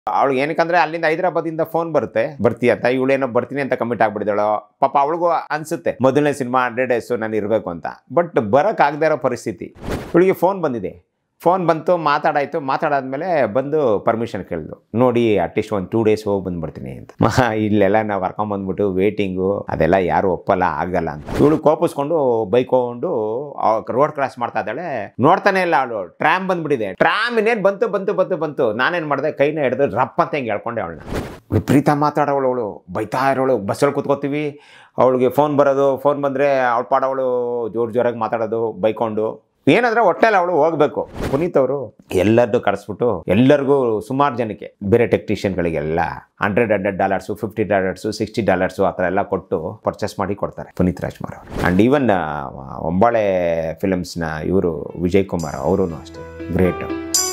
ಅವಳು ಏನಕ್ಕಂದ್ರೆ ಅಲ್ಲಿಂದ ಹೈದರಾಬಾದಿಂದ ಫೋನ್ ಬರುತ್ತೆ ಬರ್ತೀಯ ಅಂತ ಇವಳೇನೋ ಬರ್ತೀನಿ ಅಂತ ಕಮಿಟ್ ಆಗ್ಬಿಟ್ಟಿದ್ದಾಳು ಪಾಪ ಅವಳಿಗೂ ಅನ್ಸುತ್ತೆ ಮೊದಲನೇ ಸಿನಿಮಾ ಹಂಡ್ರೆಡ್ ಡೇಸು ನಾನು ಇರಬೇಕು ಅಂತ ಬಟ್ ಬರೋಕ್ಕಾಗದೇ ಆಗದೆ ಇರೋ ಪರಿಸ್ಥಿತಿ ಇವಳಿಗೆ ಫೋನ್ ಬಂದಿದೆ ಫೋನ್ ಬಂತು ಮಾತಾಡಾಯ್ತು ಮಾತಾಡಾದ್ಮೇಲೆ ಬಂದು ಪರ್ಮಿಷನ್ ಕೇಳಿದ್ರು ನೋಡಿ ಅಟ್ಲೀಸ್ಟ್ ಒಂದು ಟೂ ಡೇಸ್ ಹೋಗಿ ಬಂದ್ಬಿಡ್ತೀನಿ ಅಂತ ಮಹಾ ಇಲ್ಲೆಲ್ಲ ನಾವು ಕರ್ಕೊಂಬಂದ್ಬಿಟ್ಟು ವೇಟಿಂಗು ಅದೆಲ್ಲ ಯಾರು ಒಪ್ಪಲ್ಲ ಆಗಲ್ಲ ಅಂತ ಇವಳು ಕೋಪಿಸ್ಕೊಂಡು ಬೈಕ್ ಹೋಗ್ಕೊಂಡು ರೋಡ್ ಕ್ರಾಸ್ ಮಾಡ್ತಾ ಇದ್ದಾಳೆ ನೋಡ್ತಾನೆ ಇಲ್ಲ ಅವಳು ಟ್ರಾಮ್ ಬಂದ್ಬಿಟ್ಟಿದೆ ಟ್ರಾಮ್ ಇನ್ನೇನು ಬಂತು ಬಂತು ಬಂತು ಬಂತು ನಾನೇನು ಮಾಡಿದೆ ಕೈನ ಹಿಡಿದು ರಪ್ಪ ಅಂತ ಹಿಂಗೆ ಹೇಳ್ಕೊಂಡೆ ಅವಳನ್ನ ವಿಪರೀತ ಮಾತಾಡೋಳು ಅವಳು ಬೈತಾ ಇರೋಳು ಬಸ್ಸಲ್ಲಿ ಕೂತ್ಕೋತೀವಿ ಅವಳಿಗೆ ಫೋನ್ ಬರೋದು ಫೋನ್ ಬಂದರೆ ಅವಳು ಪಾಡವಳು ಜೋರು ಜೋರಾಗಿ ಮಾತಾಡೋದು ಬೈಕೊಂಡು ಏನಂದ್ರೆ ಹೊಟ್ಟೆಲ್ಲ ಅವಳು ಹೋಗ್ಬೇಕು ಪುನೀತ್ ಅವರು ಎಲ್ಲರದ್ದು ಕರೆಸ್ಬಿಟ್ಟು ಎಲ್ಲರಿಗೂ ಸುಮಾರು ಜನಕ್ಕೆ ಬೇರೆ ಟೆಕ್ನಿಷಿಯನ್ಗಳಿಗೆಲ್ಲ hundred hundred dollars fifty dollars sixty dollars ಆ ಥರ ಎಲ್ಲ ಕೊಟ್ಟು ಪರ್ಚೇಸ್ ಮಾಡಿ ಕೊಡ್ತಾರೆ ಪುನೀತ್ ರಾಜ್ಕುಮಾರ್ ಅವರು ಆ್ಯಂಡ್ ಈವನ್ ಒಂಬಾಳೆ ಫಿಲಮ್ಸ್ನ ಇವರು ವಿಜಯ್ ಕುಮಾರ್ ಅವರೂ ಅಷ್ಟೇ ಗ್ರೇಟ್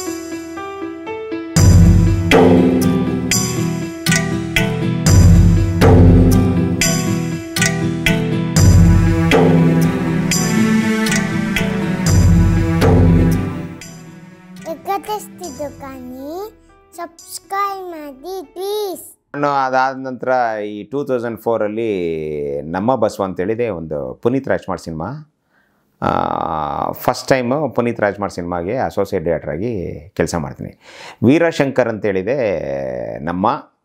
ಎಕತೆಸ್ತಿದ್ದು ಕಾನಿ ಸಬ್ಸ್ಕ್ರೈಬ್ ಮಾಡಿ ಪ್ಲೀಸ್ ನಾನು ಅದಾದ ನಂತರ ಈ ಟೂ ತೌಸಂಡ್ ಫೋರಲ್ಲಿ ನಮ್ಮ ಬಸವ ಅಂತೇಳಿದೆ ಒಂದು Puneeth Rajkumar cinema first time Puneeth Rajkumar ಸಿನಿಮಾಗೆ ಅಸೋಸಿಯೇಟ್ ಡೈರೆಕ್ಟ್ರಾಗಿ ಕೆಲಸ ಮಾಡ್ತೀನಿ ವೀರಶಂಕರ್ ಅಂತೇಳಿದೆ ನಮ್ಮ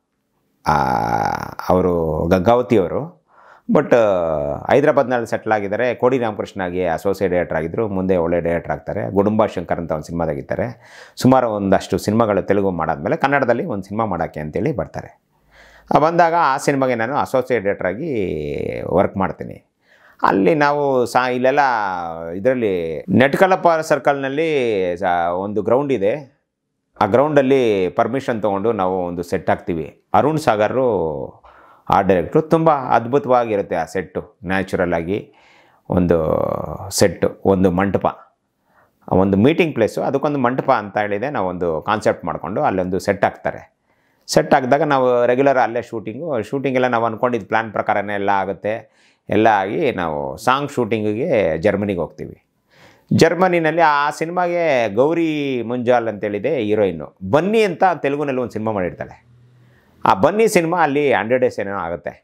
ಅವರು ಗಂಗಾವತಿಯವರು ಬಟ್ ಹೈದ್ರಾಬಾದ್ನಲ್ಲಿ ಸೆಟ್ಲ್ ಆಗಿದ್ದಾರೆ ಕೋಡಿ ರಾಮಕೃಷ್ಣಗೆ ಅಸೋಸಿಯೇಟ್ ಡೈರೆಕ್ಟರ್ ಆಗಿದ್ದರು ಮುಂದೆ ಒಳ್ಳೆ ಡೈರೆಕ್ಟರ್ ಆಗ್ತಾರೆ ಗುಡುಂಬ ಶಂಕರ್ ಅಂತ ಒಂದು ಸಿನಿಮಾದಾಗಿದ್ದಾರೆ ಸುಮಾರು ಒಂದಷ್ಟು ಸಿನಿಮಾಗಳು ತೆಲುಗು ಮಾಡಾದ್ಮೇಲೆ ಕನ್ನಡದಲ್ಲಿ ಒಂದು ಸಿನಿಮಾ ಮಾಡೋಕ್ಕೆ ಅಂತೇಳಿ ಬರ್ತಾರೆ ಆ ಬಂದಾಗ ಆ ಸಿನಿಮಾಗೆ ನಾನು ಅಸೋಸಿಯೇಟ್ ಡೈರೆಕ್ಟ್ರಾಗಿ ವರ್ಕ್ ಮಾಡ್ತೀನಿ ಅಲ್ಲಿ ನಾವು ಸಾ ಇಲ್ಲೆಲ್ಲ ಇದರಲ್ಲಿ ನೆಟ್ಕಲಪ್ಪ ಸರ್ಕಲ್ನಲ್ಲಿ ಸಾ ಒಂದು ಗ್ರೌಂಡ್ ಇದೆ ಆ ಗ್ರೌಂಡಲ್ಲಿ ಪರ್ಮಿಷನ್ ತೊಗೊಂಡು ನಾವು ಒಂದು ಸೆಟ್ ಹಾಕ್ತೀವಿ ಅರುಣ್ ಸಾಗರು ಆ ಡೈರೆಕ್ಟ್ರು ತುಂಬ ಅದ್ಭುತವಾಗಿರುತ್ತೆ ಆ ಸೆಟ್ಟು ನ್ಯಾಚುರಲ್ ಆಗಿ ಒಂದು ಸೆಟ್ಟು ಒಂದು ಮಂಟಪ ಒಂದು ಮೀಟಿಂಗ್ ಪ್ಲೇಸು ಅದಕ್ಕೊಂದು ಮಂಟಪ ಅಂತ ಹೇಳಿದೆ ನಾವೊಂದು ಕಾನ್ಸೆಪ್ಟ್ ಮಾಡಿಕೊಂಡು ಅಲ್ಲೊಂದು ಸೆಟ್ ಹಾಕ್ತಾರೆ ಸೆಟ್ ಹಾಕಿದಾಗ ನಾವು ರೆಗ್ಯುಲರ್ ಅಲ್ಲೇ ಶೂಟಿಂಗು ಶೂಟಿಂಗ್ ಎಲ್ಲ ನಾವು ಅಂದ್ಕೊಂಡಿದ್ದು ಪ್ಲ್ಯಾನ್ ಪ್ರಕಾರನೇ ಎಲ್ಲ ಆಗುತ್ತೆ ಎಲ್ಲ ಆಗಿ ನಾವು ಸಾಂಗ್ ಶೂಟಿಂಗಿಗೆ ಜರ್ಮನಿಗೆ ಹೋಗ್ತೀವಿ ಜರ್ಮನಿನಲ್ಲಿ ಆ ಸಿನಿಮಾಗೆ ಗೌರಿ ಮುಂಜಾಲ್ ಅಂತೇಳಿದೆ ಹೀರೋಯಿನ್ನು ಬನ್ನಿ ಅಂತ ತೆಲುಗುನಲ್ಲಿ ಒಂದು ಸಿನಿಮಾ ಮಾಡಿರ್ತಾಳೆ ಆ ಬನ್ನಿ ಸಿನಿಮಾ ಅಲ್ಲಿ ಹಂಡ್ರೆಡ್ ಡೇಸ್ ಏನೋ ಆಗುತ್ತೆ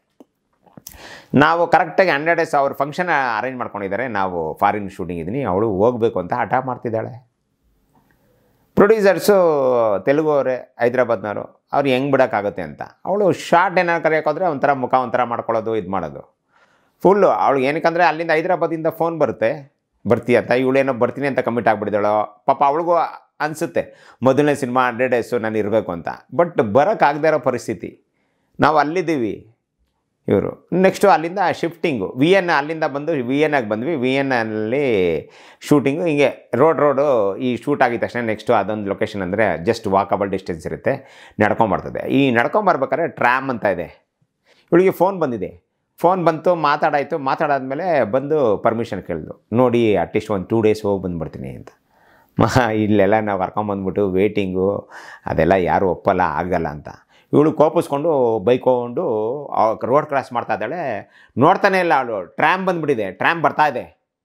ನಾವು ಕರೆಕ್ಟಾಗಿ ಹಂಡ್ರೆಡ್ ಡೇಸ್ ಅವ್ರ ಫಂಕ್ಷನ್ ಅರೇಂಜ್ ಮಾಡ್ಕೊಂಡಿದ್ದಾರೆ ನಾವು ಫಾರಿನ್ ಶೂಟಿಂಗ್ ಇದ್ದೀನಿ ಅವಳು ಹೋಗಬೇಕು ಅಂತ ಹಠ ಮಾಡ್ತಿದ್ದಾಳೆ ಪ್ರೊಡ್ಯೂಸರ್ಸು ತೆಲುಗು ಅವರೇ ಹೈದ್ರಾಬಾದ್ನವರು ಅವ್ರು ಹೆಂಗೆ ಬಿಡೋಕ್ಕಾಗುತ್ತೆ ಅಂತ ಅವಳು ಶಾರ್ಟ್ ಏನಾರು ಕರೆಯೋಕ್ಕೋದ್ರೆ ಒಂಥರ ಮುಖ ಒಂಥರ ಮಾಡ್ಕೊಳ್ಳೋದು ಇದು ಮಾಡೋದು ಫುಲ್ಲು ಅವಳು ಏನಕ್ಕಂದರೆ ಅಲ್ಲಿಂದ ಹೈದ್ರಾಬಾದಿಂದ ಫೋನ್ ಬರುತ್ತೆ ಬರ್ತೀಯ ಅಂತ ಇವಳೇನೋ ಬರ್ತೀನಿ ಅಂತ ಕಮಿಟ್ ಆಗ್ಬಿಟ್ಟಿದ್ದಾಳೋ ಪಾಪ ಅವಳಿಗೂ ಅನಿಸುತ್ತೆ ಮೊದಲನೇ ಸಿನಿಮಾ ಹಂಡ್ರೆಡ್ ಡೇಸು ನಾನು ಇರಬೇಕು ಅಂತ ಬಟ್ ಬರೋಕ್ಕಾಗದೇ ಇರೋ ಪರಿಸ್ಥಿತಿ ನಾವು ಅಲ್ಲಿದ್ದೀವಿ ಇವರು ನೆಕ್ಸ್ಟು ಅಲ್ಲಿಂದ ಶಿಫ್ಟಿಂಗು ವಿ ಎನ್ ಅಲ್ಲಿಂದ ಬಂದು ವಿ ಎನ್ ಆಗಿ ಬಂದ್ವಿ ವಿ ಎನ್ ಅಲ್ಲಿ ಶೂಟಿಂಗು ಹಿಂಗೆ ರೋಡ್ ರೋಡು ಈ ಶೂಟ್ ಆಗಿದ ತಕ್ಷಣ ನೆಕ್ಸ್ಟು ಅದೊಂದು ಲೊಕೇಶನ್ ಅಂದರೆ ಜಸ್ಟ್ ವಾಕಬಲ್ ಡಿಸ್ಟೆನ್ಸ್ ಇರುತ್ತೆ ನಡ್ಕೊಂಬರ್ತದೆ ಈ ನಡ್ಕೊಂಬರ್ಬೇಕಾದ್ರೆ ಟ್ರ್ಯಾಮ್ ಅಂತ ಇದೆ ಇವಳಿಗೆ ಫೋನ್ ಬಂದಿದೆ ಫೋನ್ ಬಂತು ಮಾತಾಡಾಯಿತು ಮಾತಾಡಾದ್ಮೇಲೆ ಬಂದು ಪರ್ಮಿಷನ್ ಕೇಳಿದ್ರು ನೋಡಿ ಅಟ್ಲೀಸ್ಟ್ ಒಂದು ಟೂ ಡೇಸ್ ಹೋಗಿ ಬಂದ್ಬಿಡ್ತೀನಿ ಅಂತ ಮಹಾ ಇಲ್ಲೆಲ್ಲ ನಾವು ಕರ್ಕೊಂಬಂದ್ಬಿಟ್ಟು ವೇಟಿಂಗು ಅದೆಲ್ಲ ಯಾರು ಒಪ್ಪಲ್ಲ ಆಗಲ್ಲ ಅಂತ ಇವಳು ಕೋಪಿಸ್ಕೊಂಡು ಬೈಕ್ ಹೋಗ್ಕೊಂಡು ರೋಡ್ ಕ್ರಾಸ್ ಮಾಡ್ತಾ ಇದ್ದಾಳೆ ನೋಡ್ತಾನೆ ಇಲ್ಲ ಅವಳು ಟ್ರ್ಯಾಮ್ ಬಂದ್ಬಿಟ್ಟಿದೆ ಟ್ರ್ಯಾಮ್ ಬರ್ತಾ ಇದೆ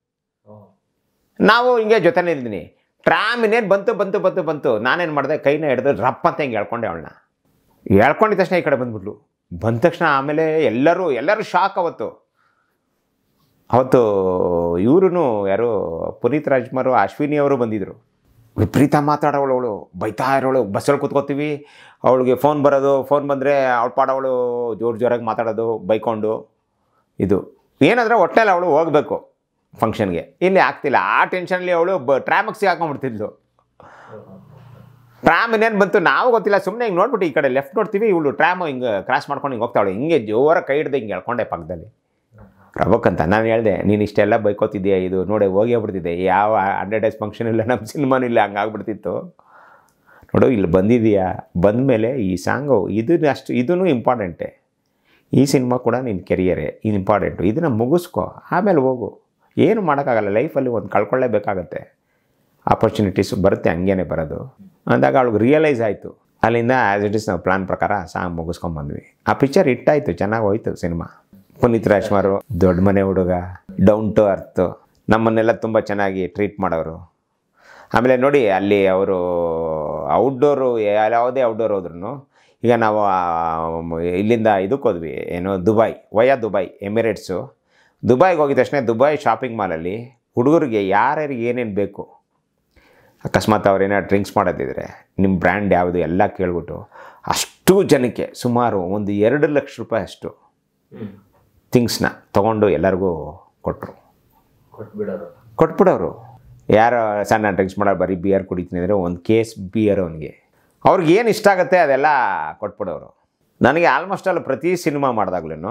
ನಾವು ಹಿಂಗೆ ಜೊತೆನೇ ಇದ್ದೀನಿ ಟ್ರ್ಯಾಮ್ ಇನ್ನೇನು ಬಂತು ಬಂತು ಬಂತು ಬಂತು ನಾನೇನು ಮಾಡಿದೆ ಕೈನ ಹಿಡಿದು ರಪ್ಪ ಅಂತ ಹಿಂಗೆ ಹೇಳ್ಕೊಂಡೆ ಅವಳನ್ನ ಹೇಳ್ಕೊಂಡಿದ ತಕ್ಷಣ ಈ ಕಡೆ ಬಂದ್ಬಿಟ್ಲು ಬಂದ ತಕ್ಷಣ ಆಮೇಲೆ ಎಲ್ಲರೂ ಎಲ್ಲರೂ ಶಾಕ್ ಅವತ್ತು ಅವತ್ತು ಇವರು ಯಾರು ಪುನೀತ್ ರಾಜ್ಕುಮಾರ್ ಅಶ್ವಿನಿ ಅವರು ಬಂದಿದ್ದರು ವಿಪರೀತ ಮಾತಾಡೋಳು ಅವಳು ಬೈತಾ ಇರೋಳು ಬಸ್ಸಲ್ಲಿ ಕೂತ್ಕೋತೀವಿ ಅವಳಿಗೆ ಫೋನ್ ಬರೋದು ಫೋನ್ ಬಂದರೆ ಅವಳು ಪಾಡವಳು ಜೋರು ಜೋರಾಗಿ ಮಾತಾಡೋದು ಬೈಕೊಂಡು ಇದು ಏನಂದರೆ ಹೊಟ್ಟೆಲ್ಲ ಅವಳು ಹೋಗಬೇಕು ಫಂಕ್ಷನ್ಗೆ ಇಲ್ಲಿ ಆಗ್ತಿಲ್ಲ ಆ ಟೆನ್ಷನಲ್ಲಿ ಅವಳು ಬ ಟ್ರಾಮಿಗೆ ಸಿಗಾಕೊಂಡ್ಬಿಡ್ತಿದ್ಲು ಟ್ರಾಮ್ ಇನ್ನೇನು ಬಂತು ನಾವು ಗೊತ್ತಿಲ್ಲ ಸುಮ್ಮನೆ ಹಿಂಗೆ ನೋಡ್ಬಿಟ್ಟು ಈ ಕಡೆ ಲೆಫ್ಟ್ ನೋಡ್ತೀವಿ ಇವಳು ಟ್ರಾಮ್ ಹಿಂಗೆ ಕ್ರಾಸ್ ಮಾಡ್ಕೊಂಡು ಹಿಂಗೆ ಹೋಗ್ತಾವಳೆ ಹಿಂಗೆ ಜೋರ ಕೈ ಹಿಡ್ದು ಹಿಂಗೆ ಎಳ್ಕೊಂಡೆ ಪಕ್ಕದಲ್ಲಿ ರಬಕ್ಕಂತ ನಾನು ಹೇಳಿದೆ ನೀನು ಇಷ್ಟೆಲ್ಲ ಬೈಕೋತಿದ್ದೀಯ ಇದು ನೋಡಿ ಹೋಗೇ ಬಿಡ್ತಿದ್ದೆ ಯಾವ ಹಂಡ್ರೆಡ್ ಡೇಸ್ ಫಂಕ್ಷನ್ ಇಲ್ಲ ನಮ್ಮ ಸಿನಿಮಾನೂ ಇಲ್ಲ ಹಂಗಾಗ್ಬಿಡ್ತಿತ್ತು ನೋಡು ಇಲ್ಲಿ ಬಂದಿದೆಯಾ ಬಂದಮೇಲೆ ಈ ಸಾಂಗು ಇದು ಅಷ್ಟು ಇದೂ ಇಂಪಾರ್ಟೆಂಟೇ ಈ ಸಿನಿಮಾ ಕೂಡ ನಿನ್ನ ಕೆರಿಯರೇ ಇಂಪಾರ್ಟೆಂಟು ಇದನ್ನು ಮುಗಿಸ್ಕೊ ಆಮೇಲೆ ಹೋಗು ಏನು ಮಾಡೋಕ್ಕಾಗಲ್ಲ ಲೈಫಲ್ಲಿ ಒಂದು ಕಳ್ಕೊಳ್ಳೇಬೇಕಾಗತ್ತೆ ಆಪರ್ಚುನಿಟೀಸ್ ಬರುತ್ತೆ ಹಂಗೇನೆ ಬರೋದು ಅಂದಾಗ ಅವಳಿಗೆ ರಿಯಲೈಸ್ ಆಯಿತು ಅಲ್ಲಿಂದ ಆ್ಯಸ್ ಇಟ್ ಇಸ್ ನಾವು ಪ್ಲಾನ್ ಪ್ರಕಾರ ಸಾಂಗ್ ಮುಗಿಸ್ಕೊಂಬಂದ್ವಿ ಆ ಪಿಕ್ಚರ್ ಹಿಟ್ಟಾಯಿತು ಚೆನ್ನಾಗಿ ಹೋಯ್ತು ಸಿನಿಮಾ ಪುನೀತ್ ರಾಜ್ಕುಮಾರು ದೊಡ್ಡ ಮನೆ ಹುಡುಗ ಡೌನ್ ಟು ಅರ್ತ್ ನಮ್ಮನ್ನೆಲ್ಲ ತುಂಬ ಚೆನ್ನಾಗಿ ಟ್ರೀಟ್ ಮಾಡೋರು ಆಮೇಲೆ ನೋಡಿ ಅಲ್ಲಿ ಅವರು ಔಟ್ಡೋರು ಯಾವುದೇ ಔಟ್ಡೋರ್ ಹೋದ್ರೂ ಈಗ ನಾವು ಆ, ಮ್, ಇಲ್ಲಿಂದ ಇದಕ್ಕೆ ಹೋದ್ವಿ ಏನು ದುಬೈ ವಯಾ ದುಬೈ ಎಮಿರೇಟ್ಸು ದುಬೈಗೆ ಹೋಗಿದ ತಕ್ಷಣ ದುಬೈ ಶಾಪಿಂಗ್ ಮಾಲಲ್ಲಿ ಹುಡುಗರಿಗೆ ಯಾರ್ಯಾರಿಗೆ ಏನೇನು ಬೇಕು ಅಕಸ್ಮಾತ್ ಅವ್ರೇನಾದ್ರು ಡ್ರಿಂಕ್ಸ್ ಮಾಡೋದಿದ್ರೆ ನಿಮ್ಮ ಬ್ರ್ಯಾಂಡ್ ಯಾವುದು ಎಲ್ಲ ಕೇಳ್ಬಿಟ್ಟು ಅಷ್ಟು ಜನಕ್ಕೆ ಸುಮಾರು ಒಂದು ಎರಡು ಲಕ್ಷ ರೂಪಾಯಿ ಅಷ್ಟು ಥಿಂಗ್ಸ್ನ ತೊಗೊಂಡು ಎಲ್ಲರಿಗೂ ಕೊಟ್ಟರು ಕೊಟ್ಬಿಡೋರು ಕೊಟ್ಬಿಡೋರು ಯಾರು ಸಣ್ಣ ಡ್ರಿಂಕ್ಸ್ ಮಾಡೋ ಬರೀ ಬಿಯರ್ ಕುಡಿತೀನಿ ಅಂದರೆ ಒಂದು ಕೇಸ್ ಬಿಯರ್ ಅವನಿಗೆ ಅವ್ರಿಗೆ ಏನು ಇಷ್ಟ ಆಗುತ್ತೆ ಅದೆಲ್ಲ ಕೊಟ್ಬಿಡೋರು ನನಗೆ ಆಲ್ಮೋಸ್ಟ್ ಅಲ್ಲ ಪ್ರತಿ ಸಿನಿಮಾ ಮಾಡಿದಾಗ್ಲೂ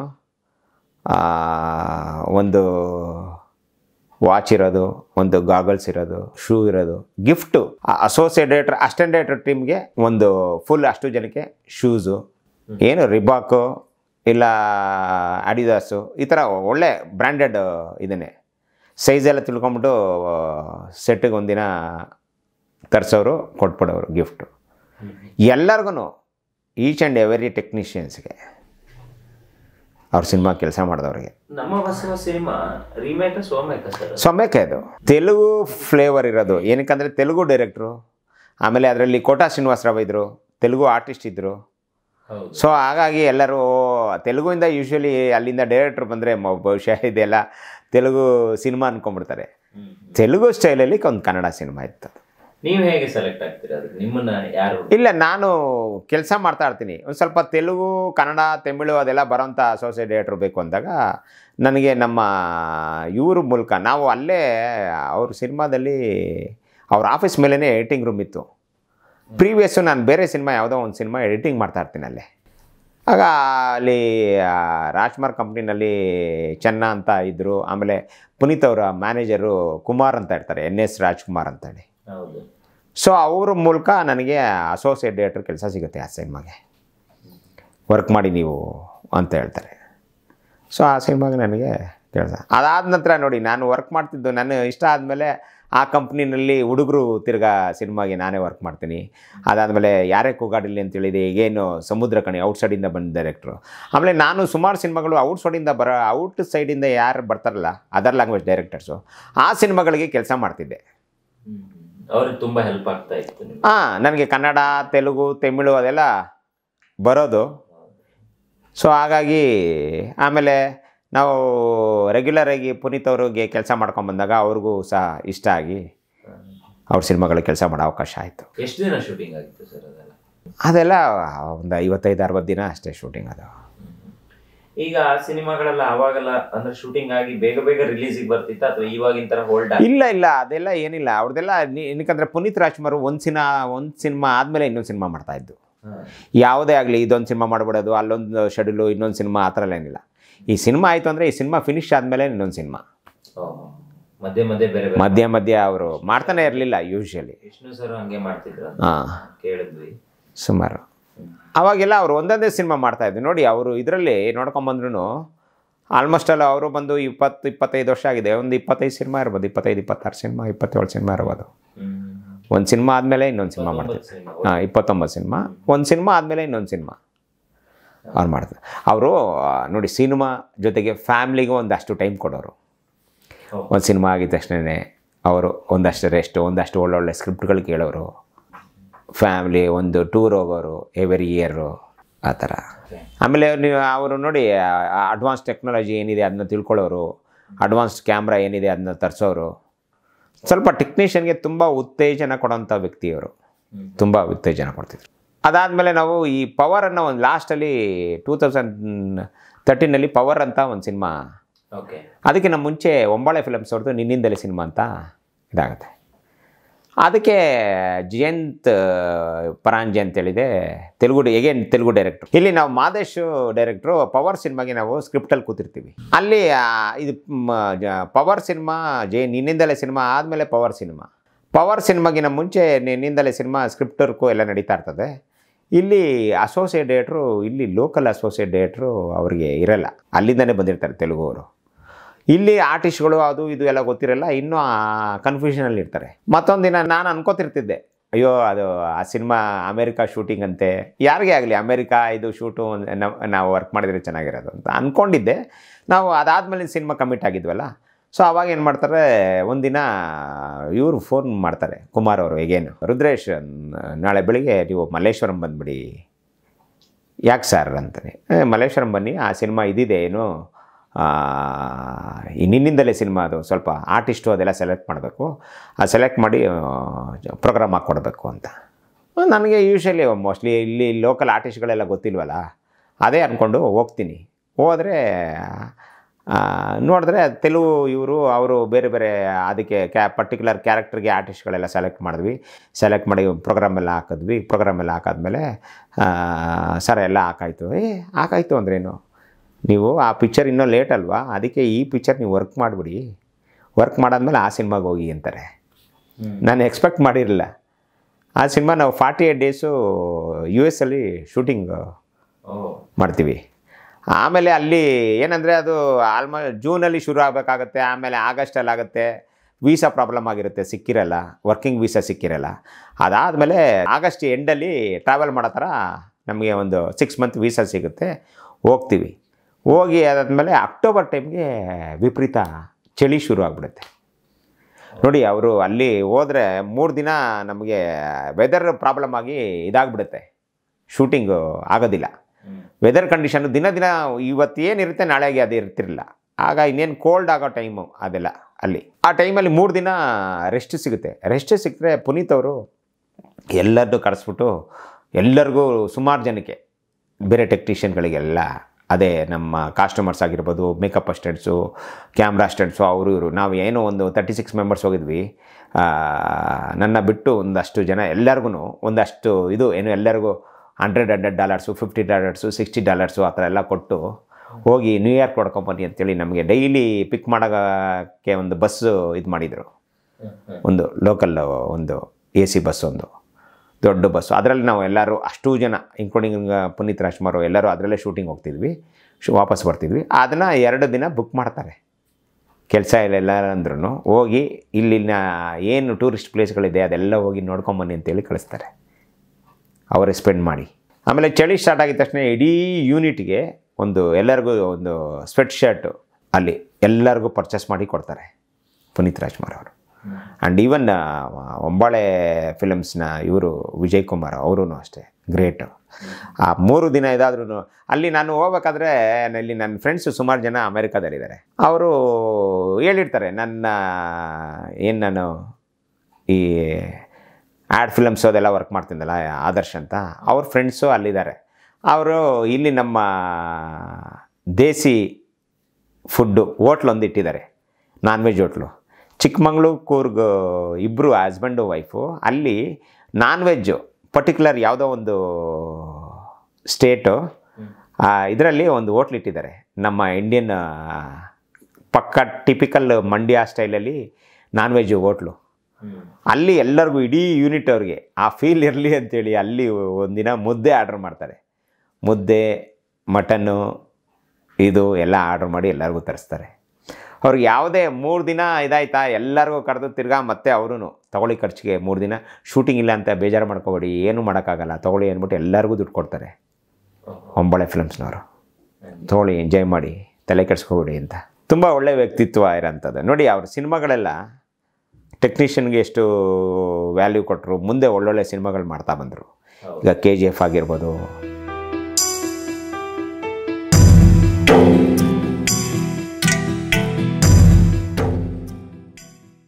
ಒಂದು ವಾಚ್ ಇರೋದು ಒಂದು ಗಾಗಲ್ಸ್ ಇರೋದು ಶೂ ಇರೋದು gift associate director assistant director ಟೀಮ್ಗೆ ಒಂದು ಫುಲ್ ಅಷ್ಟು ಜನಕ್ಕೆ ಶೂಸು ಏನು ರಿಬಾಕು ಇಲ್ಲ ಅಡಿದಾಸು ಈ ಥರ ಒಳ್ಳೆ ಬ್ರ್ಯಾಂಡೆಡ್ ಇದನ್ನೇ ಸೈಜ್ ಎಲ್ಲ ತಿಳ್ಕೊಂಬಿಟ್ಟು ಸೆಟ್ಟಿಗೆ ಒಂದಿನ ತರಿಸೋರು ಕೊಟ್ಬಿಡೋರು ಗಿಫ್ಟು ಎಲ್ಲರಿಗೂ ಈಚ್ ಆ್ಯಂಡ್ ಎವರಿ ಟೆಕ್ನಿಷಿಯನ್ಸ್ಗೆ ಅವ್ರ ಸಿನಿಮಾ ಕೆಲಸ ಮಾಡಿದವ್ರಿಗೆ ನಮ್ಮ ಬಸವ ಸಿನಿಮಾ ರೀಮೇಕ್ ಸೋಮೇಕ ಸರ್ ಸೊಮ್ಮೆಕೆ ಅದು ತೆಲುಗು ಫ್ಲೇವರ್ ಇರೋದು ಏನಕ್ಕಂದರೆ ತೆಲುಗು ಡೈರೆಕ್ಟ್ರು ಆಮೇಲೆ ಅದರಲ್ಲಿ ಕೋಟಾ ಶ್ರೀನಿವಾಸರಾವ್ ಇದ್ದರು ತೆಲುಗು ಆರ್ಟಿಸ್ಟ್ ಇದ್ದರು ಹೌದು ಸೊ ಹಾಗಾಗಿ ಎಲ್ಲರೂ ತೆಲುಗುವಿಂದ ಯೂಶ್ವಲಿ ಅಲ್ಲಿಂದ ಡೈರೆಕ್ಟ್ರ್ ಬಂದರೆ ಬಹುಶಃ ಇದೆಲ್ಲ ತೆಲುಗು ಸಿನಿಮಾ ಅಂದ್ಕೊಂಡ್ಬಿಡ್ತಾರೆ ಹ್ಮ್. ತೆಲುಗು ಸ್ಟೈಲಲ್ಲಿ ಒಂದು ಕನ್ನಡ ಸಿನಿಮಾ ಇತ್ತು ಅದು. ನೀವು ಹೇಗೆ ಸೆಲೆಕ್ಟ್ ಆಗ್ತೀರಾ ಅದಕ್ಕೆ ನಿಮ್ಮನ್ನ ಯಾರು ಇಲ್ಲ ನಾನು ಕೆಲಸ ಮಾಡ್ತಾ ಇರ್ತೀನಿ ಒಂದು ಸ್ವಲ್ಪ ತೆಲುಗು ಕನ್ನಡ ತಮಿಳು ಅದೆಲ್ಲ ಬರೋಂಥ ಅಸೋಸಿಯೇಟ್ ಡೈರೆಕ್ಟ್ರು ಬೇಕು ಅಂದಾಗ ನನಗೆ ನಮ್ಮ ಇವ್ರ ಮೂಲಕ ನಾವು ಅಲ್ಲೇ ಅವ್ರ ಸಿನಿಮಾದಲ್ಲಿ ಅವ್ರ ಆಫೀಸ್ ಮೇಲೇ ಎಡಿಟಿಂಗ್ ರೂಮ್ ಇತ್ತು ಪ್ರೀವಿಯಸ್ಸು ನಾನು ಬೇರೆ ಸಿನಿಮಾ ಯಾವುದೋ ಒಂದು ಸಿನಿಮಾ ಎಡಿಟಿಂಗ್ ಮಾಡ್ತಾ ಇರ್ತೀನಿ ಅಲ್ಲೇ ಆಗ ಅಲ್ಲಿ ಆ, ರಾಜ್ಕುಮಾರ್ ಕಂಪ್ನಿನಲ್ಲಿ ಚೆನ್ನ ಅಂತ ಇದ್ದರು ಆಮೇಲೆ ಪುನೀತ್ ಅವರ ಮ್ಯಾನೇಜರು ಕುಮಾರ್ ಅಂತ ಇರ್ತಾರೆ ಎನ್ ಎಸ್ ರಾಜ್ಕುಮಾರ್ ಅಂತೇಳಿ ಹೌದು ಸೊ ಅವ್ರ ಮೂಲಕ ನನಗೆ ಅಸೋಸಿಯೇಟ್ ಡೈರೆಕ್ಟರ್ ಕೆಲಸ ಸಿಗುತ್ತೆ ಆ ಸಿನಿಮಾಗೆ ವರ್ಕ್ ಮಾಡಿ ನೀವು ಅಂತ ಹೇಳ್ತಾರೆ ಸೊ ಆ ಸಿನಿಮಾಗೆ ನನಗೆ ಕೆಲಸ ಅದಾದ ನಂತರ ನೋಡಿ ನಾನು ವರ್ಕ್ ಮಾಡ್ತಿದ್ದು ನಾನು ಇಷ್ಟ ಆದಮೇಲೆ ಆ ಕಂಪ್ನಿನಲ್ಲಿ ಹುಡುಗರು ತಿರ್ಗಾ ಸಿನಿಮಾಗೆ ನಾನೇ ವರ್ಕ್ ಮಾಡ್ತೀನಿ ಅದಾದಮೇಲೆ ಯಾರೇ ಕೂಗಾಡಿಲಿ ಅಂತೇಳಿದೆ ಈಗೇನು ಸಮುದ್ರ ಕಣಿ ಔಟ್ ಸೈಡಿಂದ ಬಂದ ಡೈರೆಕ್ಟ್ರು ಆಮೇಲೆ ನಾನು ಸುಮಾರು ಸಿನಿಮಾಗಳು ಔಟ್ ಸೈಡಿಂದ ಬರೋ ಔಟ್ ಸೈಡಿಂದ ಯಾರು ಬರ್ತಾರಲ್ಲ ಅದರ್ ಲ್ಯಾಂಗ್ವೇಜ್ ಡೈರೆಕ್ಟರ್ಸು ಆ ಸಿನಿಮಾಗಳಿಗೆ ಕೆಲಸ ಮಾಡ್ತಿದ್ದೆ ಹ್ಮ್. ಅವ್ರಿಗೆ ತುಂಬಾ ಹೆಲ್ಪ್ ಆಗ್ತಾ ಇತ್ತು ನಿಮ್ಗೆ ಹಾಂ ನನಗೆ ಕನ್ನಡ ತೆಲುಗು ತಮಿಳು ಅದೆಲ್ಲ ಬರೋದು ಸೊ ಹಾಗಾಗಿ ಆಮೇಲೆ ನಾವು ರೆಗ್ಯುಲರಾಗಿ ಪುನೀತ್ ಅವ್ರಿಗೆ ಕೆಲಸ ಮಾಡ್ಕೊಂಬಂದಾಗ ಅವ್ರಿಗೂ ಸಹ ಇಷ್ಟ ಆಗಿ ಅವ್ರ ಸಿನಿಮಾಗಳಿಗೆ ಕೆಲಸ ಮಾಡೋ ಅವಕಾಶ ಆಯಿತು ಎಷ್ಟು ದಿನ ಶೂಟಿಂಗ್ ಆಗಿತ್ತು ಸರ್ ಅದೆಲ್ಲ ಅದೆಲ್ಲ ಒಂದು ಐವತ್ತೈದು ಅರವತ್ತು ದಿನ ಅಷ್ಟೇ ಶೂಟಿಂಗ್ ಅದು ಈಗ ಆ ಸಿನಿಮಾಗಳೆಲ್ಲ ಅವಾಗೆಲ್ಲ ಅಂದ್ರೆ ಶೂಟಿಂಗ್ ಆಗಿ ಬೇಗ ಬೇಗ ರಿಲೀಸಿಗೆ ಬರ್ತಿತ್ತ ಅಥವಾ ಇವಾಗಿನ ತರ ಹೋಲ್ಡ್ ಇಲ್ಲ ಇಲ್ಲ ಅದೆಲ್ಲ ಏನಿಲ್ಲ ಅವ್ರದ್ದೆಲ್ಲ ಏನಕ್ಕಂದ್ರೆ ಪುನೀತ್ ರಾಜ್ಕುಮಾರ್ ಒಂದು ಸಿನಿಮಾ ಒಂದು ಸಿನಿಮಾ ಆದಮೇಲೆ ಇನ್ನೊಂದು ಸಿನಿಮಾ ಮಾಡ್ತಾಯಿದ್ದು ಯಾವುದೇ ಆಗಲಿ ಇದೊಂದು ಸಿನಿಮಾ ಮಾಡ್ಬಿಡೋದು ಅಲ್ಲೊಂದು ಶೆಡ್ಯೂಲು ಇನ್ನೊಂದು ಸಿನಿಮಾ ಆ ಥರ ಎಲ್ಲ ಏನಿಲ್ಲ ಈ ಸಿನಿಮಾ ಆಯಿತು ಅಂದರೆ ಈ ಸಿನಿಮಾ ಫಿನಿಶ್ ಆದಮೇಲೆ ಇನ್ನೊಂದು ಸಿನಿಮಾ ಮಧ್ಯೆ ಮಧ್ಯೆ ಬೇರೆ ಬೇರೆ ಮಧ್ಯ ಮಧ್ಯ ಅವರು ಮಾಡ್ತಾನೆ ಇರಲಿಲ್ಲ ಯೂಶ್ವಲಿ ವಿಷ್ಣು ಸರ್ ಹಂಗೆ ಮಾಡ್ತಿದ್ರ ಹಾಂ ಕೇಳಿದ್ವಿ ಸುಮಾರು ಅವಾಗೆಲ್ಲ ಅವರು ಒಂದೊಂದೇ ಸಿನಿಮಾ ಮಾಡ್ತಾಯಿದ್ರು ನೋಡಿ ಅವರು ಇದರಲ್ಲಿ ನೋಡ್ಕೊಂಬಂದ್ರು ಆಲ್ಮೋಸ್ಟ್ ಅಲ್ಲ ಅವರು ಬಂದು ಇಪ್ಪತ್ತು ಇಪ್ಪತ್ತೈದು ವರ್ಷ ಆಗಿದೆ ಒಂದು ಇಪ್ಪತ್ತೈದು ಸಿನಿಮಾ ಇರ್ಬೋದು ಇಪ್ಪತ್ತೈದು ಇಪ್ಪತ್ತಾರು ಸಿನಿಮಾ ಇಪ್ಪತ್ತೇಳು ಸಿನಿಮಾ ಇರ್ಬೋದು ಒಂದು ಸಿನಿಮಾ ಆದಮೇಲೆ ಇನ್ನೊಂದು ಸಿನಿಮಾ ಮಾಡ್ತಾರೆ ಸಿನಿಮಾ ಹಾಂ ಇಪ್ಪತ್ತೊಂಬತ್ತು ಸಿನಿಮಾ ಒಂದು ಸಿನಿಮಾ ಆದಮೇಲೆ ಇನ್ನೊಂದು ಸಿನಿಮಾ ಅವ್ರು ಮಾಡ್ತಾರೆ ಅವರು ನೋಡಿ ಸಿನಿಮಾ ಜೊತೆಗೆ ಫ್ಯಾಮ್ಲಿಗೂ ಒಂದಷ್ಟು ಟೈಮ್ ಕೊಡೋರು ಹೌದು. ಒಂದು ಸಿನಿಮಾ ಆಗಿದ ತಕ್ಷಣವೇ ಅವರು ಒಂದಷ್ಟು ರೆಸ್ಟ್ ಒಂದಷ್ಟು ಒಳ್ಳೊಳ್ಳೆ ಸ್ಕ್ರಿಪ್ಟ್ಗಳು ಕೇಳೋರು ಫ್ಯಾಮ್ಲಿ ಒಂದು ಟೂರ್ ಹೋಗೋರು ಎವರಿ ಇಯರು ಆ ಥರ ಆಮೇಲೆ ನೀವು ಅವರು ನೋಡಿ ಅಡ್ವಾನ್ಸ್ ಟೆಕ್ನಾಲಜಿ ಏನಿದೆ ಅದನ್ನ ತಿಳ್ಕೊಳ್ಳೋರು ಅಡ್ವಾನ್ಸ್ಡ್ ಕ್ಯಾಮ್ರಾ ಏನಿದೆ ಅದನ್ನ ತರಿಸೋರು ಸ್ವಲ್ಪ ಟೆಕ್ನಿಷಿಯನ್ಗೆ ತುಂಬ ಉತ್ತೇಜನ ಕೊಡೋಂಥ ವ್ಯಕ್ತಿಯವರು ಹ್ಮ್. ತುಂಬ ಉತ್ತೇಜನ ಕೊಡ್ತಿದ್ರು ಅದಾದಮೇಲೆ ನಾವು ಈ ಪವರನ್ನು ಒಂದು ಲಾಸ್ಟಲ್ಲಿ ಟೂ ತೌಸಂಡ್ ತರ್ಟೀನಲ್ಲಿ ಪವರ್ ಅಂತ ಒಂದು ಸಿನಿಮಾ ಓಕೆ ಅದಕ್ಕಿಂತ ಮುಂಚೆ ಒಂಬಾಳೆ ಫಿಲಮ್ಸ್ ಅವ್ರದ್ದು ನಿನ್ನಿಂದಲೇ ಸಿನಿಮಾ ಅಂತ ಇದಾಗುತ್ತೆ ಅದಕ್ಕೆ ಜಯಂತ್ ಪರಾಂಜೆ ಅಂತೇಳಿದೆ ತೆಲುಗು ಎಗೇನ್ ತೆಲುಗು ಡೈರೆಕ್ಟ್ರು ಇಲ್ಲಿ ನಾವು ಮಾದೇಶ್ ಡೈರೆಕ್ಟ್ರು ಪವರ್ ಸಿನಿಮಾಗೆ ನಾವು ಸ್ಕ್ರಿಪ್ಟಲ್ಲಿ ಕೂತಿರ್ತೀವಿ ಅಲ್ಲಿ ಆ, ಇದು ಮ- ಜ- ಪವರ್ ಸಿನಿಮಾ ಜೆ ನಿನ್ನಿಂದಲೇ ಸಿನಿಮಾ ಆದಮೇಲೆ ಪವರ್ ಸಿನಿಮಾ ಪವರ್ ಸಿನಿಮಾಗಿನ ಮುಂಚೆ ನಿನ್ನಿಂದಲೇ ಸಿನಿಮಾ ಸ್ಕ್ರಿಪ್ಟ್ ವರ್ಕು ಎಲ್ಲ ನಡೀತಾ ಇರ್ತದೆ ಇಲ್ಲಿ ಅಸೋಸಿಯೇಟ್ ಡೈರೆಕ್ಟ್ರು ಇಲ್ಲಿ ಲೋಕಲ್ ಅಸೋಸಿಯೇಟ್ ಡೈರೆಕ್ಟ್ರು ಅವರಿಗೆ ಇರಲ್ಲ ಅಲ್ಲಿಂದನೇ ಬಂದಿರ್ತಾರೆ ತೆಲುಗು ಅವರು ಇಲ್ಲಿ ಆರ್ಟಿಸ್ಟ್ಗಳು ಅದು ಇದು ಎಲ್ಲ ಗೊತ್ತಿರಲ್ಲ ಇನ್ನೂ ಕನ್ಫ್ಯೂಷನಲ್ಲಿ ಇರ್ತಾರೆ ಮತ್ತೊಂದು ದಿನ ನಾನು ಅನ್ಕೋತಿರ್ತಿದ್ದೆ ಅಯ್ಯೋ ಅದು ಆ ಸಿನಿಮಾ ಅಮೇರಿಕಾ ಶೂಟಿಂಗ್ ಅಂತೆ ಯಾರಿಗೇ ಆಗಲಿ ಅಮೇರಿಕಾ ಇದು ಶೂಟು ನಾವು ವರ್ಕ್ ಮಾಡಿದರೆ ಚೆನ್ನಾಗಿರೋದು ಅಂತ ಅಂದ್ಕೊಂಡಿದ್ದೆ ನಾವು ಅದಾದಮೇಲೆ ಸಿನಿಮಾ ಕಮಿಟ್ ಆಗಿದ್ವಲ್ಲ ಸೊ ಅವಾಗ ಏನು ಮಾಡ್ತಾರೆ ಒಂದಿನ ಇವರು ಫೋನ್ ಮಾಡ್ತಾರೆ ಕುಮಾರ್ ಅವರು ಹೇಗೇನು ರುದ್ರೇಶ್ ನ- ನಾಳೆ ಬೆಳಿಗ್ಗೆ ನೀವು ಮಲ್ಲೇಶ್ವರಂ ಬಂದುಬಿಡಿ ಯಾಕೆ ಸರ್ ಅಂತಾನೆ "ಏ, ಮಲ್ಲೇಶ್ವರಂ ಬನ್ನಿ ಆ ಸಿನಿಮಾ ಇದಿದೆ ಏನು ಆ, ಈ ನಿನ್ನಿಂದಲೇ ಸಿನಿಮಾ ಅದು ಸ್ವಲ್ಪ ಆರ್ಟಿಸ್ಟು ಅದೆಲ್ಲ ಸೆಲೆಕ್ಟ್ ಮಾಡಬೇಕು ಆ ಸೆಲೆಕ್ಟ್ ಮಾಡಿ ಪ್ರೋಗ್ರಾಮ್ ಹಾಕ್ಕೊಡ್ಬೇಕು ಅಂತ ನನಗೆ ಯೂಶ್ವಲಿ ಮೋಸ್ಟ್ಲಿ ಇಲ್ಲಿ ಲೋಕಲ್ ಆರ್ಟಿಸ್ಟ್ಗಳೆಲ್ಲ ಗೊತ್ತಿಲ್ವಲ್ಲ ಅದೇ ಅಂದ್ಕೊಂಡು ಹೋಗ್ತೀನಿ ಹೋದರೆ ನೋಡಿದ್ರೆ ತೆಲುಗು ಇವರು ಅವರು ಬೇರೆ ಬೇರೆ ಅದಕ್ಕೆ ಕ್ಯಾ ಪರ್ಟಿಕ್ಯುಲರ್ ಕ್ಯಾರೆಕ್ಟರ್ಗೆ ಆರ್ಟಿಸ್ಟ್ಗಳೆಲ್ಲ ಸೆಲೆಕ್ಟ್ ಮಾಡಿದ್ವಿ ಸೆಲೆಕ್ಟ್ ಮಾಡಿ ಪ್ರೋಗ್ರಾಮ್ ಎಲ್ಲ ಹಾಕಿದ್ವಿ ಪ್ರೋಗ್ರಾಮ್ ಎಲ್ಲ ಹಾಕಾದ್ಮೇಲೆ ಸರ್ ಎಲ್ಲ ಹಾಕಾಯ್ತು ಏ ಹಾಕಾಯ್ತು ಅಂದ್ರೇನು ನೀವು ಆ ಪಿಕ್ಚರ್ ಇನ್ನೂ ಲೇಟ್ ಅಲ್ವಾ ಅದಕ್ಕೆ ಈ ಪಿಕ್ಚರ್ ನೀವು ವರ್ಕ್ ಮಾಡಿಬಿಡಿ ವರ್ಕ್ ಮಾಡಾದ್ಮೇಲೆ ಆ ಸಿನಿಮಾಗೆ ಹೋಗಿ ಅಂತಾರೆ ನಾನು ಎಕ್ಸ್ಪೆಕ್ಟ್ ಮಾಡಿರಲಿಲ್ಲ ಆ ಸಿನಿಮಾ ನಾವು forty eight days U S ಅಲ್ಲಿ ಶೂಟಿಂಗ್ ಓ ಮಾಡ್ತೀವಿ ಆಮೇಲೆ ಅಲ್ಲಿ ಏನಂದರೆ ಅದು ಆಲ್ಮೋಸ್ಟ್ ಜೂನಲ್ಲಿ ಶುರು ಆಗಬೇಕಾಗತ್ತೆ ಆಮೇಲೆ ಆಗಸ್ಟಲ್ಲಿ ಆಗುತ್ತೆ ವೀಸಾ ಪ್ರಾಬ್ಲಮ್ ಆಗಿರುತ್ತೆ ಸಿಕ್ಕಿರಲ್ಲ ವರ್ಕಿಂಗ್ ವೀಸಾ ಸಿಕ್ಕಿರಲ್ಲ ಅದಾದಮೇಲೆ ಆಗಸ್ಟ್ ಎಂಡಲ್ಲಿ ಟ್ರಾವೆಲ್ ಮಾಡೋ ಥರ ನಮಗೆ ಒಂದು ಸಿಕ್ಸ್ ಮಂತ್ ವೀಸಾ ಸಿಗುತ್ತೆ ಹೋಗ್ತೀವಿ ಹೋಗಿ ಅದಾದಮೇಲೆ ಅಕ್ಟೋಬರ್ ಟೈಮ್ಗೆ ವಿಪರೀತ ಚಳಿ ಶುರು ಆಗಿಬಿಡುತ್ತೆ ನೋಡಿ ಅವರು ಅಲ್ಲಿ ಹೋದರೆ ಮೂರು ದಿನ ನಮಗೆ ವೆದರ್ ಪ್ರಾಬ್ಲಮ್ ಆಗಿ ಇದಾಗ್ಬಿಡುತ್ತೆ ಶೂಟಿಂಗು ಆಗೋದಿಲ್ಲ ವೆದರ್ ಕಂಡೀಷನ್ ದಿನ ದಿನ ಇವತ್ತು ಏನಿರುತ್ತೆ ನಾಳೆಗೆ ಅದು ಇರ್ತಿರಲಿಲ್ಲ ಆಗ ಇನ್ನೇನು ಕೋಲ್ಡ್ ಆಗೋ ಟೈಮು ಅದೆಲ್ಲ ಅಲ್ಲಿ ಆ ಟೈಮಲ್ಲಿ ಮೂರು ದಿನ ರೆಸ್ಟ್ ಸಿಗುತ್ತೆ ರೆಸ್ಟ್ ಸಿಕ್ಕರೆ ಪುನೀತ್ ಅವರು ಎಲ್ಲರನ್ನೂ ಕರೆಸ್ಬಿಟ್ಟು ಎಲ್ಲರಿಗೂ ಸುಮಾರು ಜನಕ್ಕೆ ಬೇರೆ ಟೆಕ್ನಿಷಿಯನ್ಗಳಿಗೆಲ್ಲ ಅದೇ ನಮ್ಮ ಕಾಸ್ಟಮರ್ಸ್ ಆಗಿರ್ಬೋದು ಮೇಕಪ್ ಅಸ್ಟೆಂಟ್ಸು ಕ್ಯಾಮ್ರಾ ಅಸ್ಟೆಂಟ್ಸು ಅವರು ಇವರು ನಾವು ಏನೋ ಒಂದು ತರ್ಟಿ ಸಿಕ್ಸ್ ಮೆಂಬರ್ಸ್ ಹೋಗಿದ್ವಿ ಆ, ನನ್ನ ಬಿಟ್ಟು ಒಂದಷ್ಟು ಜನ ಎಲ್ಲರಿಗೂ ಒಂದಷ್ಟು ಇದು ಏನು ಎಲ್ಲರಿಗೂ hundred hundred dollars fifty dollars sixty dollars ಆ ಥರ ಎಲ್ಲ ಕೊಟ್ಟು ಹೋಗಿ ನ್ಯೂಯಾರ್ಕ್ ಹೊಡ್ಕೊಂಬನ್ನಿ ಅಂತೇಳಿ ನಮಗೆ ಡೈಲಿ ಪಿಕ್ ಮಾಡೋಕ್ಕೆ ಒಂದು ಬಸ್ಸು ಇದು ಮಾಡಿದರು ಒಂದು ಲೋಕಲ್ ಒಂದು ಎ ಸಿ ಬಸ್ ಒಂದು ದೊಡ್ಡ ಬಸ್ಸು ಅದರಲ್ಲಿ ನಾವು ಎಲ್ಲರೂ ಅಷ್ಟೂ ಜನ ಇನ್ಕ್ಲೂಡಿಂಗ್ ಪುನೀತ್ ರಾಜ್ಕುಮಾರ್ ಎಲ್ಲರೂ ಅದರಲ್ಲೇ ಶೂಟಿಂಗ್ ಹೋಗ್ತಿದ್ವಿ ಶು ವಾಪಸ್ ಬರ್ತಿದ್ವಿ ಅದನ್ನು ಎರಡು ದಿನ ಬುಕ್ ಮಾಡ್ತಾರೆ ಕೆಲಸ ಇಲ್ಲ ಅಂದ್ರೂ ಹೋಗಿ ಇಲ್ಲಿನ ಏನು ಟೂರಿಸ್ಟ್ ಪ್ಲೇಸ್ಗಳಿದೆ ಅದೆಲ್ಲ ಹೋಗಿ ನೋಡ್ಕೊಂಬನ್ನಿ ಅಂತೇಳಿ ಕಳಿಸ್ತಾರೆ ಅವರೇ ಸ್ಪೆಂಡ್ ಮಾಡಿ ಆಮೇಲೆ ಚಳಿ ಸ್ಟಾರ್ಟ್ ಆಗಿದ ತಕ್ಷಣ ಇಡೀ ಯೂನಿಟ್ಗೆ ಒಂದು ಎಲ್ಲರಿಗೂ ಒಂದು ಸ್ವೆಟ್ ಶರ್ಟು ಅಲ್ಲಿ ಎಲ್ಲರಿಗೂ ಪರ್ಚೇಸ್ ಮಾಡಿ ಕೊಡ್ತಾರೆ ಪುನೀತ್ ರಾಜ್ಕುಮಾರ್ ಅವರು ಆ್ಯಂಡ್ ಈವನ್ ಒಂಬಾಳೆ ಫಿಲಮ್ಸ್ನ ಇವರು ವಿಜಯ್ ಕುಮಾರ್ ಅವರೂ ಅಷ್ಟೇ ಗ್ರೇಟು ಆ ಮೂರು ದಿನ ಇದಾದ್ರೂ ಅಲ್ಲಿ ನಾನು ಹೋಗ್ಬೇಕಾದ್ರೆ ಇಲ್ಲಿ ನನ್ನ ಫ್ರೆಂಡ್ಸು ಸುಮಾರು ಜನ ಅಮೇರಿಕಾದಲ್ಲಿದ್ದಾರೆ ಅವರು ಹೇಳಿರ್ತಾರೆ ನನ್ನ ಏನು ನಾನು ಈ ಆ್ಯಡ್ ಫಿಲಮ್ಸ್ ಅದೆಲ್ಲ ವರ್ಕ್ ಮಾಡ್ತಿದ್ದಲ್ಲ ಆದರ್ಶ್ ಅಂತ ಅವ್ರ ಫ್ರೆಂಡ್ಸು ಅಲ್ಲಿದ್ದಾರೆ ಅವರು ಇಲ್ಲಿ ನಮ್ಮ ದೇಸಿ ಫುಡ್ಡು ಹೋಟ್ಲೊಂದು ಇಟ್ಟಿದ್ದಾರೆ non veg hotel Chikkamagaluru Coorg ಇಬ್ಬರು ಹಸ್ಬೆಂಡು ವೈಫು ಅಲ್ಲಿ ನಾನ್ ವೆಜ್ಜು ಪರ್ಟಿಕ್ಯುಲರ್ ಯಾವುದೋ ಒಂದು ಸ್ಟೇಟು ಇದರಲ್ಲಿ ಒಂದು ಹೋಟ್ಲ್ ಇಟ್ಟಿದ್ದಾರೆ ನಮ್ಮ ಇಂಡಿಯನ್ ಪಕ್ಕ ಟಿಪಿಕಲ್ ಮಂಡ್ಯ ಸ್ಟೈಲಲ್ಲಿ ನಾನ್ ವೆಜ್ ಹೋಟ್ಲು ಅಲ್ಲಿ ಎಲ್ಲರಿಗೂ ಇಡೀ ಯೂನಿಟ್ ಅವ್ರಿಗೆ ಆ ಫೀಲ್ ಇರಲಿ ಅಂತೇಳಿ ಅಲ್ಲಿ ಒಂದಿನ ಮುದ್ದೆ ಆರ್ಡ್ರ್ ಮಾಡ್ತಾರೆ ಮುದ್ದೆ ಮಟನ್ನು ಇದು ಎಲ್ಲ ಆರ್ಡ್ರ್ ಮಾಡಿ ಎಲ್ಲರಿಗೂ ತರಿಸ್ತಾರೆ ಅವ್ರಿಗೆ ಯಾವುದೇ ಮೂರು ದಿನ ಇದಾಯ್ತಾ ಎಲ್ಲರಿಗೂ ಕರೆದು ತಿರ್ಗಾ ಮತ್ತೆ ಅವರು ತಗೊಳ್ಳಿ ಖರ್ಚಿಗೆ ಮೂರು ದಿನ ಶೂಟಿಂಗ್ ಇಲ್ಲ ಅಂತ ಬೇಜಾರು ಮಾಡ್ಕೋಬೇಡಿ ಏನೂ ಮಾಡೋಕ್ಕಾಗಲ್ಲ ತಗೊಳ್ಳಿ ಅಂದ್ಬಿಟ್ಟು ಎಲ್ಲರಿಗೂ ದುಡ್ಡು ಕೊಡ್ತಾರೆ ಒಂಬಳೆ ಫಿಲಮ್ಸ್ನವರು ತಗೊಳ್ಳಿ ಎಂಜಾಯ್ ಮಾಡಿ ತಲೆ ಕೆಡಿಸ್ಕೋಬೇಡಿ ಅಂತ ತುಂಬ ಒಳ್ಳೆ ವ್ಯಕ್ತಿತ್ವ ಇರೋಂಥದ್ದು ನೋಡಿ ಅವ್ರ ಸಿನಿಮಾಗಳೆಲ್ಲ ಟೆಕ್ನಿಷಿಯನ್ಗೆ ಎಷ್ಟು ವ್ಯಾಲ್ಯೂ ಕೊಟ್ಟರು ಮುಂದೆ ಒಳ್ಳೊಳ್ಳೆ ಸಿನಿಮಾಗಳು ಮಾಡ್ತಾ ಬಂದರು ಈಗ ಕೆ ಜಿ ಎಫ್ ಆಗಿರ್ಬೋದು